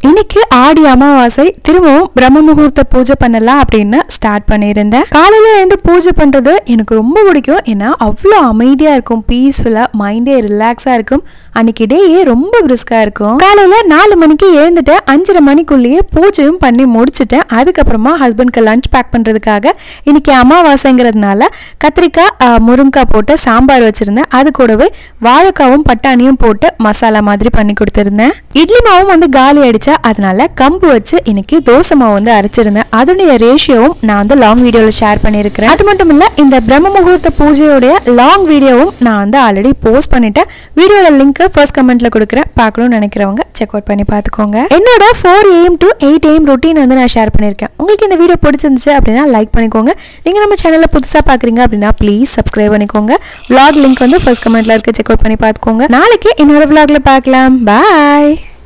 இன்னைக்கு ஆடி அமாவாசை திரும்பவும் பிரம்ம முகூர்த்த பூஜை பண்ணலாம் அப்படின்னு ஸ்டார்ட் பண்ணியிருந்தேன் காலையில எழுந்து பூஜை பண்றது எனக்கு ரொம்ப பிடிக்கும் ஏன்னா அவ்வளோ அமைதியா இருக்கும் பீஸ்ஃபுல்லா மைண்டே ரிலாக்ஸா இருக்கும் அன்னைக்கு டேயே ரொம்ப பிரிஸ்கா இருக்கும் காலையில நாலு மணிக்கு எழுந்துட்டேன் அஞ்சரை மணிக்குள்ளேயே பூஜையும் பண்ணி முடிச்சிட்டேன் அதுக்கப்புறமா ஹஸ்பண்ட்க்கு லஞ்ச் பேக் பண்றதுக்காக இன்னைக்கு அமாவாசைங்கிறதுனால கத்திரிக்காய் ஆஹ், முருங்கைக்காய் போட்டு சாம்பார் வச்சிருந்தேன் அது கூடவே வாழைக்காவும் பட்டாணியும் போட்டு மசாலா மாதிரி பண்ணி கொடுத்துருந்தேன் இட்லி மாவும் வந்து காலி ஆயிடுச்சா அதனால கம்பு வச்சு இன்னைக்கு தோசை மாவு வந்து அரைச்சிருந்தேன் அதனுடைய ரேஷியோவும் நான் வந்து லாங் வீடியோவில் ஷேர் பண்ணியிருக்கிறேன் அது மட்டும் இல்ல இந்த பிரம்ம முகூர்த்த பூஜையோடைய லாங் வீடியோவும் நான் வந்து ஆல்ரெடி போஸ்ட் பண்ணிட்டேன் வீடியோட லிங்க் ஃபர்ஸ்ட் கமெண்ட்ல கொடுக்குறேன் பார்க்கணும்னு நினைக்கிறவங்க செக் அவுட் பண்ணி பார்த்துக்கோங்க என்னோட four AM to eight AM routine வந்து நான் ஷேர் பண்ணியிருக்கேன் உங்களுக்கு இந்த வீடியோ பிடிச்சிருந்துச்சு அப்படின்னா லைக் பண்ணிக்கோங்க நீங்க நம்ம சேனலை புதுசா பாக்குறீங்க அப்படின்னா ப்ளீஸ் சப்ஸ்கிரைப் பண்ணிக்கோங்க vlog லிங்க் வந்து ஃபர்ஸ்ட் கமெண்ட்ல இருக்கு செக் அவுட் பண்ணி பார்த்துக்கோங்க நாளைக்கு இன்னொரு vlogல பார்க்கலாம் பாய்